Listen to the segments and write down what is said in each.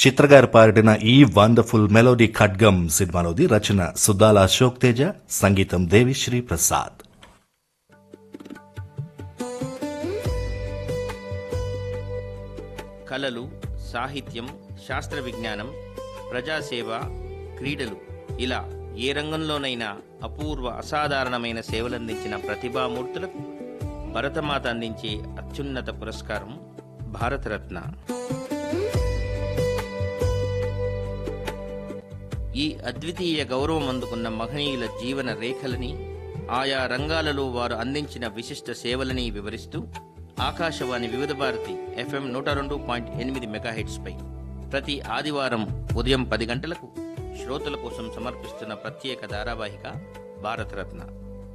చిత్రగారు పాడిన ఈ wonderful melody ఖడ్గం సినిమాలోది రచన సుద్దాల అశోక్ తేజ సంగీతం దేవిశ్రీ ప్రసాద్ కళలు సాహిత్యం శాస్త్ర విజ్ఞానం ప్రజాసేవ క్రీడలు ఇలా ఏ రంగంలోనైనా అపూర్వ అసాధారణమైన సేవలందించిన ప్రతిభామూర్తులకు భరతమాత అందించే అత్యున్నత పురస్కారం భారతరత్న ఈ అద్వితీయ గౌరవం అందుకున్న మహనీయుల జీవన రేఖలని ఆయా రంగాలలో వారు అందించిన విశిష్ట సేవలని వివరిస్తూ ఆకాశవాణి వివిధ భారతి ఎఫ్ఎం నూట రెండు పాయింట్ ఎనిమిది మెగాహెట్స్పై ప్రతి ఆదివారం ఉదయం పది గంటలకు శ్రోతల కోసం సమర్పిస్తున్న ప్రత్యేక ధారావాహిక భారతరత్న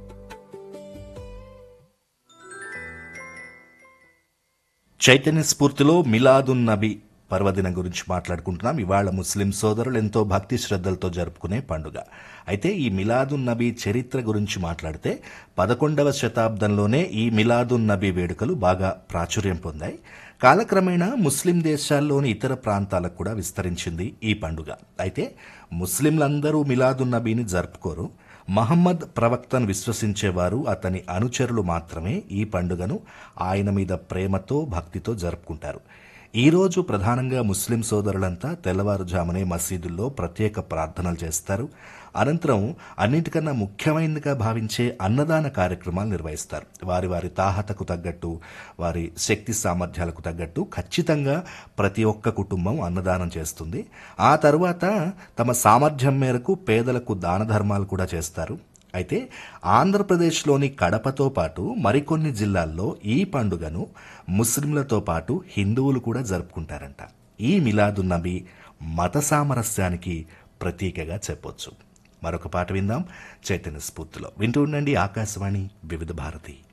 చైతన్య స్ఫూర్తిలో మిలాదున్ నబీ పర్వదినం గురించి మాట్లాడుకుంటున్నాం ఇవాళ ముస్లిం సోదరులు ఎంతో భక్తి శ్రద్ధలతో జరుపుకునే పండుగ అయితే ఈ మిలాదున్ నబీ చరిత్ర గురించి మాట్లాడితే పదకొండవ శతాబ్దంలోనే ఈ మిలాదున్ నబీ వేడుకలు బాగా ప్రాచుర్యం పొందాయి కాలక్రమేణా ముస్లిం దేశాల్లోని ఇతర ప్రాంతాలకు కూడా విస్తరించింది ఈ పండుగ అయితే ముస్లింలందరూ మిలాదున్ నబీని జరుపుకోరు మహమ్మద్ ప్రవక్తను విశ్వసించేవారు అతని అనుచరులు మాత్రమే ఈ పండుగను ఆయన మీద ప్రేమతో భక్తితో జరుపుకుంటారు ఈ రోజు ప్రధానంగా ముస్లిం సోదరులంతా తెల్లవారుజామునే మసీదుల్లో ప్రత్యేక ప్రార్థనలు చేస్తారు అనంతరం అన్నింటికన్నా ముఖ్యమైనదిగా భావించే అన్నదాన కార్యక్రమాలు నిర్వహిస్తారు వారి వారి తాహతకు తగ్గట్టు వారి శక్తి సామర్థ్యాలకు తగ్గట్టు ఖచ్చితంగా ప్రతి ఒక్క కుటుంబం అన్నదానం చేస్తుంది ఆ తరువాత తమ సామర్థ్యం మేరకు పేదలకు దాన ధర్మాలు కూడా చేస్తారు అయితే ఆంధ్రప్రదేశ్లోని కడపతో పాటు మరికొన్ని జిల్లాల్లో ఈ పండుగను ముస్లింలతో పాటు హిందువులు కూడా జరుపుకుంటారంట ఈ మిలాదున్ నబీ మత సామరస్యానికి ప్రతీకగా చెప్పొచ్చు మరొక పాట విందాం చైతన్య స్ఫూర్తిలో వింటూ ఉండండి ఆకాశవాణి వివిధ భారతి